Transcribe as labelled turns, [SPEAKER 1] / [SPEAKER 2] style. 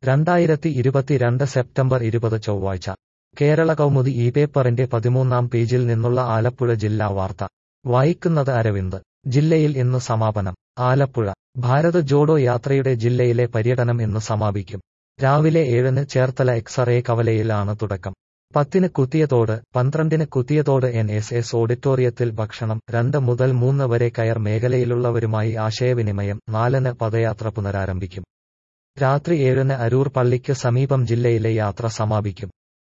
[SPEAKER 1] രണ്ടായിരത്തി ഇരുപത്തിരണ്ട് സെപ്റ്റംബർ ഇരുപത് ചൊവ്വാഴ്ച കേരള കൗമുദി ഈ പേപ്പറിന്റെ പതിമൂന്നാം പേജിൽ നിന്നുള്ള ആലപ്പുഴ ജില്ലാ വാർത്ത വായിക്കുന്നത് അരവിന്ദ് ജില്ലയിൽ ഇന്ന് സമാപനം ആലപ്പുഴ ഭാരത് ജോഡോ യാത്രയുടെ ജില്ലയിലെ പര്യടനം ഇന്ന് സമാപിക്കും രാവിലെ ഏഴിന് ചേർത്തല എക്സറേ കവലയിലാണ് തുടക്കം പത്തിന് കുത്തിയതോട് പന്ത്രണ്ടിന് കുത്തിയതോട് എൻ എസ് എസ് ഓഡിറ്റോറിയത്തിൽ ഭക്ഷണം രണ്ട് മുതൽ മൂന്ന് വരെ കയർ മേഖലയിലുള്ളവരുമായി ആശയവിനിമയം നാലിന് പദയാത്ര പുനരാരംഭിക്കും രാത്രി ഏഴിന് അരൂർ പള്ളിക്ക് സമീപം ജില്ലയിലെ യാത്ര സമാപിക്കും